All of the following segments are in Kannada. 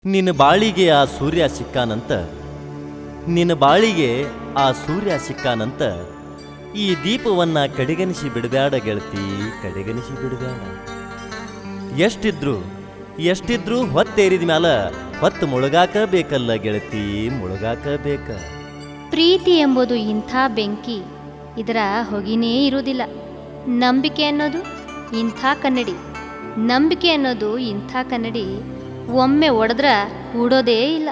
ನಿನ್ನ ಬಾಳಿಗೆ ಆ ಸೂರ್ಯ ಸಿಕ್ಕಾನಂತ ನಿನ್ನ ಬಾಳಿಗೆ ಆ ಸೂರ್ಯ ಸಿಕ್ಕಾನಂತ ಈ ದೀಪವನ್ನ ಕಡೆಗಣಿಸಿ ಬಿಡಬೇಡ ಗೆಳತಿ ಕಡೆಗಣಿಸಿ ಬಿಡಬೇಡ ಎಷ್ಟಿದ್ರು ಎಷ್ಟಿದ್ರು ಹೊತ್ತೇರಿದ ಮ್ಯಾಲ ಹೊತ್ತು ಮುಳುಗಾಕ ಬೇಕಲ್ಲ ಗೆಳತಿ ಮುಳುಗಾಕ ಬೇಕ ಪ್ರೀತಿ ಎಂಬುದು ಇಂಥ ಬೆಂಕಿ ಇದರ ಹೊಗಿನೇ ಇರುವುದಿಲ್ಲ ನಂಬಿಕೆ ಅನ್ನೋದು ಇಂಥ ಕನ್ನಡಿ ನಂಬಿಕೆ ಅನ್ನೋದು ಇಂಥ ಕನ್ನಡಿ ಒಮ್ಮೆ ಒಡೆದ್ರ ಕೂಡೋದೇ ಇಲ್ಲ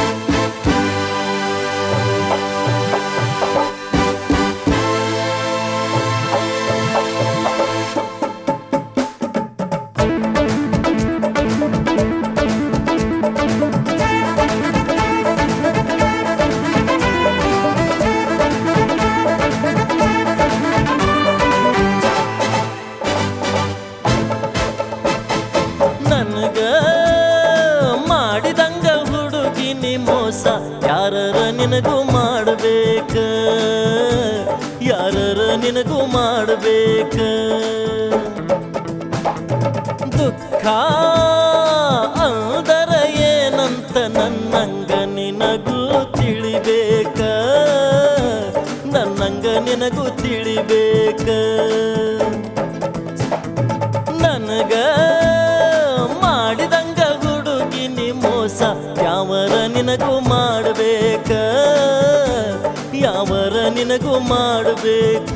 ನನಗ ಮಾಡಿದಂಗ ಹುಡುಗಿನಿ ಮೋಸ ಯಾರರ ನಿನಗೂ ಮಾಡಬೇಕ ಯಾರರ ನಿನಗೂ ಮಾಡಬೇಕ ದುಃಖ ಅಂದರ ಏನಂತ ನನ್ನಂಗ ನಿನಗೂ ತಿಳಿಬೇಕ ನನ್ನಂಗ ನಿನಗೂ ತಿಳಿಬೇಕ ನನಗ ಮಾಡಿದಂಗ ಹುಡುಗಿನಿ ಮೋಸ ಯಾವರ ನಿನಗೂ ಮಾಡಬೇಕ ಯಾವರ ನಿನಗೂ ಮಾಡಬೇಕ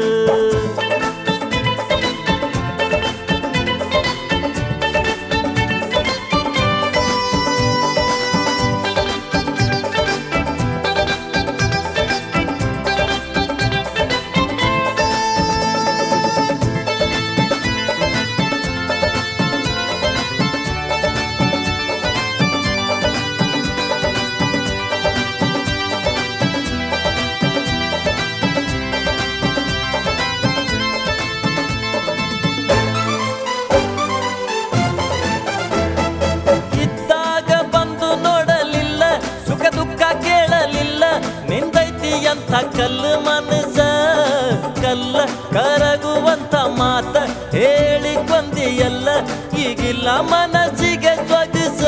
ಇದ್ದಾಗ ಬಂದು ನೋಡಲಿಲ್ಲ ಸುಖ ದುಃಖ ಕೇಳಲಿಲ್ಲ ನಿಂದೈತಿ ಅಂತ ಕಲ್ಲು ಮನಸ ಕಲ್ಲ ಕರಗುವಂತ ಮಾತ ಹೇಳಿ ಕೊಂದಿಯಲ್ಲ ಈಗಿಲ್ಲ ಮನಸ್ಸಿಗೆ ಸ್ವಗಿಸ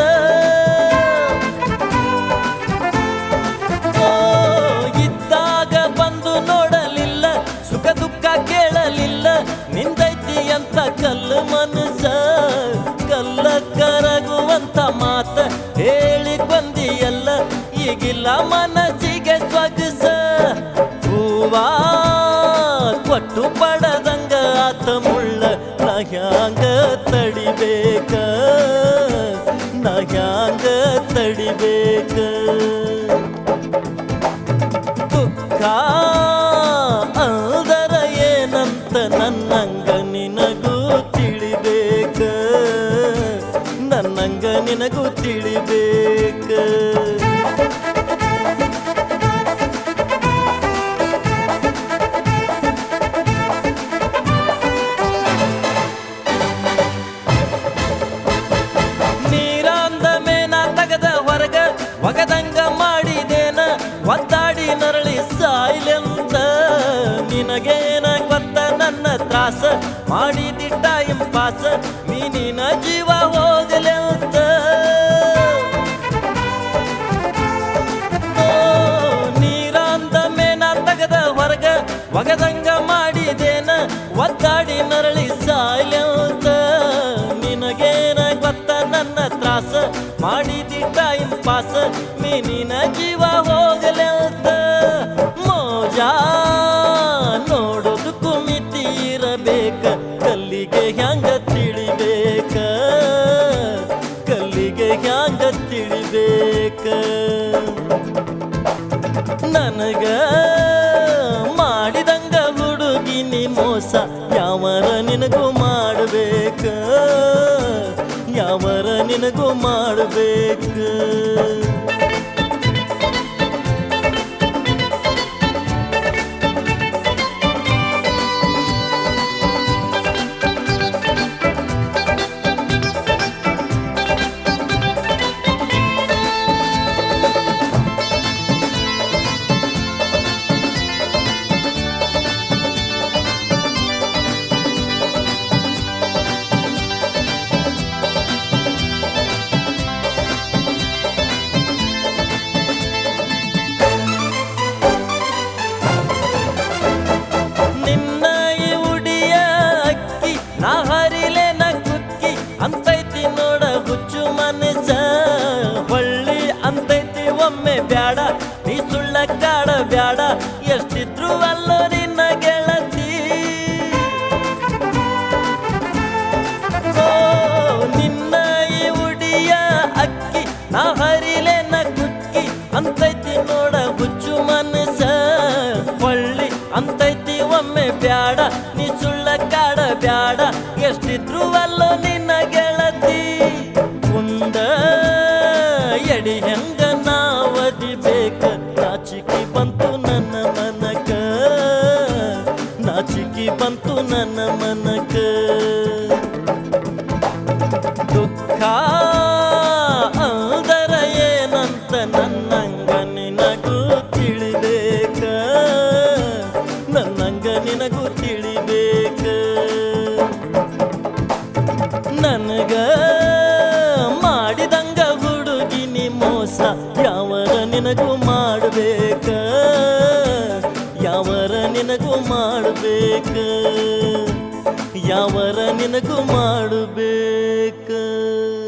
ಓ, ಇದ್ದಾಗ ಬಂದು ನೋಡಲಿಲ್ಲ ಸುಖ ದುಃಖ ಕೇಳಲಿಲ್ಲ ನಿಂದೈತಿ ಅಂತ ಕಲ್ಲು ಮನಸ ಕಲ್ಲ ಕರಗುವಂತ ಮಾತ ಹೇಳಿ ಕೊಂದಿಯಲ್ಲ ಈಗಿಲ್ಲ ಮನಸ್ಸಿಗೆ ಸ್ವಗಸ ಹೂವಾ ಕೊಟ್ಟು ಪಡದಂಗ ಆತ ಮುಳ್ಳ ನಾ ಹ್ಯಾಂಗ ತಡಿಬೇಕ ನಾ ಹ್ಯಾಂಗ ತಡಿಬೇಕ ದುಃಖ ಅಲ್ದರ ಏನಂತ ನನ್ನಂಗ ನಿನಗೂ ತಿಳಿಬೇಕ ನನ್ನಂಗ ನಿನಗೂ ತಿಳಿಬೇಕ ನೀರಂದ ಮೇನ ತಗದ ಹೊರಗ ಒಗದಂಗ ಮಾಡಿದೇನ ಒದ್ದಾಡಿ ನರಳಿ ಸಾಯ್ಲೆಂತ ನಿನಗೇನ ಗೊತ್ತ ನನ್ನ ತ್ರಾಸ ಮಾಡಿದಿ ಟೈಮ್ ಪಾಸ ಮೀನಿನ ಜೀವ ಹೋಗಲೆಂತ ಓ, ನೀರಂದ ಮೇನ ತಗದ ಹೊರಗ ಒಗದಂಗ ಮಾಡಿದೇನ ಒದ್ದಾಡಿ ನರಳಿ ಸಾಯ್ಲೆಂತ ನಿನಗೇನ ಗೊತ್ತ ನನ್ನ ತ್ರಾಸ ಮಾಡಿದಿ ಟೈಮ್ ಪಾಸ ಮೀನಿನ ಜೀವ ಹೋಗಲೆಂತ ಮೋಜಾ ನೋಡೋದಕ್ಕೂ ಮಿತಿ ಇರಬೇಕ ಕಲ್ಲಿಗೆ ಹ್ಯಾಂಗ ತಿಳಿಬೇಕ ಕಲ್ಲಿಗೆ ಹ್ಯಾಂಗ ತಿಳಿಬೇಕ ನನಗ ಮಾಡಿದಂಗ ಹುಡುಗಿನಿ ಮೋಸ ಯಾವರ ನಿನಗೂ ಮಾಡಬೇಕ ಯಾವರ ನಿನಗೂ ಮಾಡಬೇಕ ಬ್ಯಾಡ ನೀ ಸುಳ್ಳ ಕಾಡ ಬ್ಯಾಡ ಎಷ್ಟಿದ್ರು ಅಲ್ಲೋ ನಿನ್ನ ಗೆಳತಿ ಓ ನಿನ್ನ ಈ ಉಡಿಯ ಅಕ್ಕಿ ನಾ ಹರಿಲೆನ ಕುಕ್ಕಿ ಅಂತೈತಿ ನೋಡ ಹುಚ್ಚು ಮನಸ ಹೊಳ್ಳಿ ಅಂತೈತಿ ಒಮ್ಮೆ ಬ್ಯಾಡ ನೀ ಸುಳ್ಳ ಕಾಡ ಬ್ಯಾಡ ಎಷ್ಟಿದ್ರು ಅಲ್ಲೋ ನಿನ್ನ ಗೆಳತಿ ಉಂಡ ಎಡಿ ಹೆಂಗ ನಾವದಿ ಬೇಕ ನಾಚಿಕೆ ಬಂತು ನನ್ನ ಮನಕ ನಾಚಿಕೆ ಬಂತು ನನ್ನ ಮನಕ ದುಃಖ ಅದರ ಏನಂತ ನನ್ನಂಗ ನಿನಗೂ ತಿಳಿಬೇಕ ನನ್ನಂಗ ನಿನಗೂ ತಿಳಿಬೇಕ ನನಗ ಮಾಡಿದಂಗ ಹುಡುಗಿನಿ ಮೋಸ ಯಾವರ ನಿನಗೂ ಮಾಡಬೇಕ ಯಾವರ ನಿನಗೂ ಮಾಡಬೇಕ ಯಾವರ ನಿನಗೂ ಮಾಡಬೇಕ